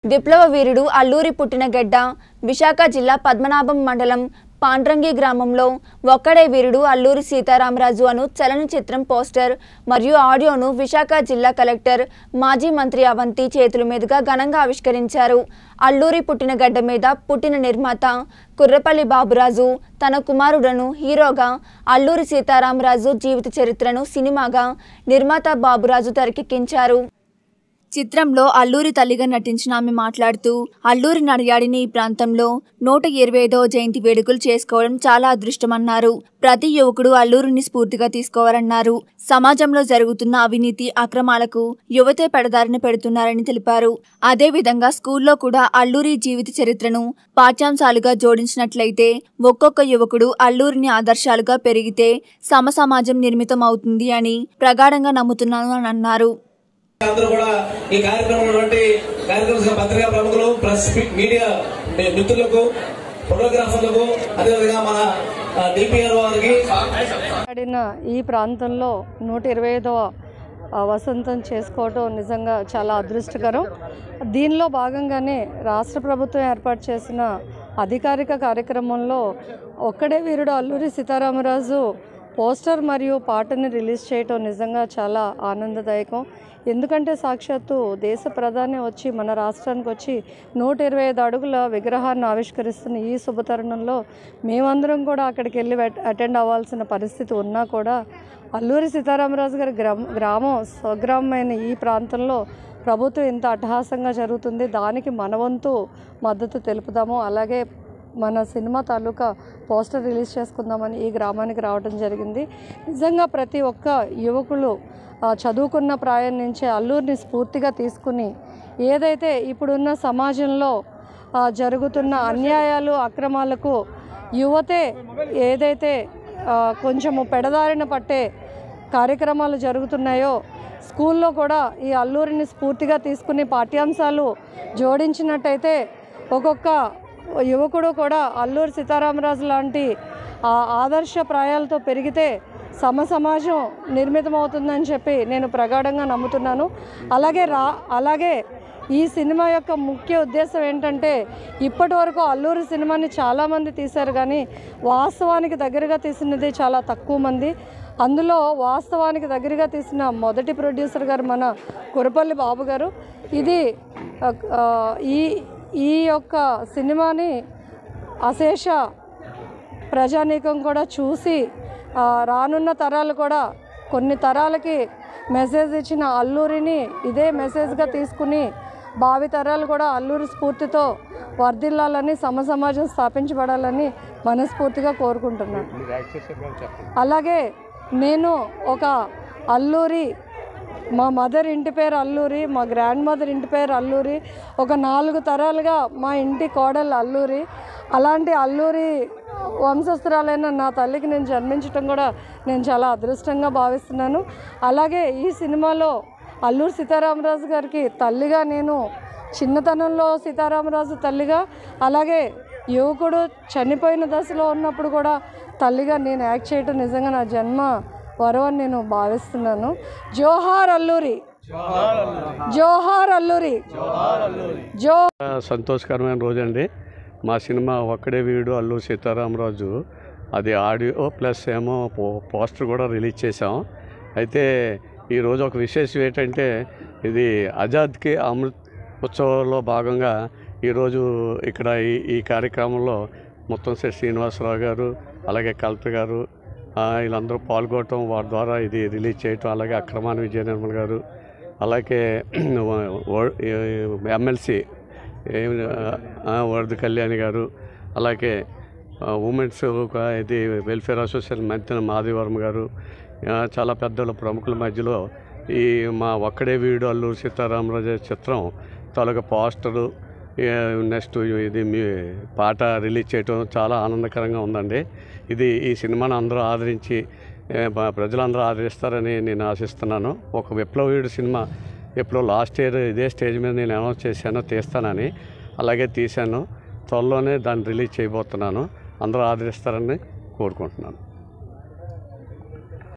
విప్లవ వీరుడు అల్లూరి పుట్టినగడ్డ విశాఖ జిల్లా పద్మనాభం మండలం పాండ్రంగి గ్రామంలో ఒక్కడే వీరుడు అల్లూరి సీతారామరాజు అను చలనచిత్రం పోస్టర్ మరియు ఆడియోను విశాఖ జిల్లా కలెక్టర్ మాజీ మంత్రి అవంతి చేతుల మీదుగా ఘనంగా ఆవిష్కరించారు అల్లూరి పుట్టినగడ్డ మీద పుట్టిన నిర్మాత కుర్రపల్లి బాబురాజు తన కుమారుడను హీరోగా అల్లూరి సీతారామరాజు జీవిత చరిత్రను సినిమాగా నిర్మాత బాబురాజు తెరకెక్కించారు చిత్రంలో అల్లూరి తల్లిగా నటించిన ఆమె మాట్లాడుతూ అల్లూరి నడియాడిని ఈ ప్రాంతంలో నూట ఇరవై ఐదవ జయంతి వేడుకలు చేసుకోవడం చాలా అదృష్టమన్నారు ప్రతి యువకుడు అల్లూరిని స్ఫూర్తిగా తీసుకోవాలన్నారు సమాజంలో జరుగుతున్న అవినీతి అక్రమాలకు యువతే పెడదారిన పెడుతున్నారని తెలిపారు అదేవిధంగా స్కూల్లో కూడా అల్లూరి జీవిత చరిత్రను పాఠ్యాంశాలుగా జోడించినట్లయితే ఒక్కొక్క యువకుడు అల్లూరిని ఆదర్శాలుగా పెరిగితే సమ సమాజం నిర్మితం అవుతుంది అని ప్రగాఢంగా నమ్ముతున్నాను అని అన్నారు అందరూ కూడా ఈ కార్యక్రమం ఉన్నటువంటి కార్యక్రమ పత్రికా ప్రముఖులు ప్రెస్ మీడియా మిత్రులకు ఫోటోగ్రాఫర్లకు అదేవిధంగా మన డిపిఆర్ వారికి ఆడిన ఈ ప్రాంతంలో నూట ఇరవై ఐదవ వసంతం చేసుకోవటం నిజంగా చాలా అదృష్టకరం దీనిలో భాగంగానే రాష్ట్ర ప్రభుత్వం ఏర్పాటు చేసిన అధికారిక కార్యక్రమంలో ఒక్కడే వీరుడు అల్లూరి సీతారామరాజు పోస్టర్ మరియు పాటని రిలీజ్ చేయటం నిజంగా చాలా ఆనందదాయకం ఎందుకంటే సాక్షాత్తు దేశ ప్రధాని వచ్చి మన రాష్ట్రానికి వచ్చి నూట ఇరవై ఐదు అడుగుల విగ్రహాన్ని ఆవిష్కరిస్తున్న ఈ శుభతరుణంలో మేమందరం కూడా అక్కడికి వెళ్ళి అటెండ్ అవ్వాల్సిన పరిస్థితి ఉన్నా కూడా అల్లూరి సీతారామరాజు గారి గ్రామ గ్రామం స్వగ్రామమైన ఈ ప్రాంతంలో ప్రభుత్వం ఇంత అట్టహాసంగా జరుగుతుంది దానికి మనవంతు మద్దతు తెలుపుదాము అలాగే మన సినిమా తాలూకా పోస్టర్ రిలీజ్ చేసుకుందామని ఈ గ్రామానికి రావడం జరిగింది నిజంగా ప్రతి ఒక్క యువకులు ఆ, చదువుకున్న ప్రాయం నుంచే అల్లూరిని స్ఫూర్తిగా తీసుకుని ఏదైతే ఇప్పుడున్న సమాజంలో ఆ, జరుగుతున్న అన్యాయాలు అక్రమాలకు యువతే ఏదైతే ఆ, కొంచెము పెడదారిన పట్టే కార్యక్రమాలు జరుగుతున్నాయో స్కూల్లో కూడా ఈ అల్లూరిని స్ఫూర్తిగా తీసుకుని పాఠ్యాంశాలు జోడించినట్టయితే ఒక్కొక్క యువకుడు కూడా అల్లూరి సీతారామరాజు లాంటి ఆ ఆదర్శ ప్రాయాలతో పెరిగితే సమ సమాజం నిర్మితమవుతుందని చెప్పి నేను ప్రగాఢంగా నమ్ముతున్నాను అలాగే రా అలాగే ఈ సినిమా యొక్క ముఖ్య ఉద్దేశం ఏంటంటే ఇప్పటి వరకు అల్లూరి సినిమాని చాలామంది తీశారు కానీ వాస్తవానికి దగ్గరగా తీసినది చాలా తక్కువ మంది అందులో వాస్తవానికి దగ్గరగా తీసిన మొదటి ప్రొడ్యూసర్ గారు మన కురపల్లి బాబు గారు ఇది ఆ, ఆ, ఈ ఈ యొక్క సినిమాని అశేష ప్రజానీకం కూడా చూసి ఆ, రానున్న తరాలు కూడా కొన్ని తరాలకి మెసేజ్ ఇచ్చిన అల్లూరిని ఇదే మెసేజ్గా తీసుకుని భావి తరాలు కూడా అల్లూరి స్ఫూర్తితో వర్ధిల్లాలని సమ సమాజం స్థాపించబడాలని మనస్ఫూర్తిగా కోరుకుంటున్నాను అలాగే నేను ఒక అల్లూరి మా మదర్ ఇంటి పేరు అల్లూరి మా గ్రాండ్ మదర్ ఇంటి పేరు అల్లూరి ఒక నాలుగు తరాలుగా మా ఇంటి కోడలు అల్లూరి అలాంటి అల్లూరి వంశస్థురాలైన నా తల్లికి నేను జన్మించడం కూడా నేను చాలా అదృష్టంగా భావిస్తున్నాను అలాగే ఈ సినిమాలో అల్లూరి సీతారామరాజు గారికి తల్లిగా నేను చిన్నతనంలో సీతారామరాజు తల్లిగా అలాగే యువకుడు చనిపోయిన దశలో ఉన్నప్పుడు కూడా తల్లిగా నేను యాక్ట్ చేయటం నిజంగా నా జన్మ వరం అని నేను భావిస్తున్నాను జోహార్ అల్లూరి జోహార్ అల్లూరి జో సంతోషకరమైన రోజండి మా సినిమా ఒక్కడే వీడు అల్లు సీతారామరాజు అది ఆడియో ప్లస్ ఏమో పో పోస్టర్ కూడా రిలీజ్ చేసాం అయితే ఈరోజు ఒక విశేషం ఏంటంటే ఇది ఆజాద్కి అమృత్ ఉత్సవంలో భాగంగా ఈరోజు ఇక్కడ ఈ ఈ కార్యక్రమంలో ముత్తంశెట్టి శ్రీనివాసరావు గారు అలాగే కలెక్టర్ గారు ఆ, వీళ్ళందరూ పాల్గొనటం వారి ద్వారా ఇది రిలీజ్ చేయటం అలాగే అక్రమాన విజయ నిర్మల్ గారు అలాగే ఎమ్మెల్సీ వరద కళ్యాణి గారు అలాగే ఉమెన్స్ ఒక ఇది వెల్ఫేర్ అసోసియేషన్ మంత్రి మాధవవర్మ గారు ఆ, చాలా పెద్దల ప్రముఖుల మధ్యలో ఈ మా ఒక్కడే వీడు అల్లూరు సీతారామరాజు చిత్రం తాలూకా పోస్టరు ఏ, నెక్స్ట్ ఇది మీ పాట రిలీజ్ చేయటం చాలా ఆనందకరంగా ఉందండి ఇది ఈ సినిమాను అందరూ ఆదరించి ఏ, బ- ప్రజలందరూ ఆదరిస్తారని నేను ఆశిస్తున్నాను ఒక విప్లవీయుడు సినిమా ఎప్పుడో లాస్ట్ ఇయర్ ఇదే స్టేజ్ మీద నేను అనౌన్స్ చేశాను తీస్తానని అలాగే తీశాను త్వరలోనే దాన్ని రిలీజ్ చేయబోతున్నాను అందరూ ఆదరిస్తారని కోరుకుంటున్నాను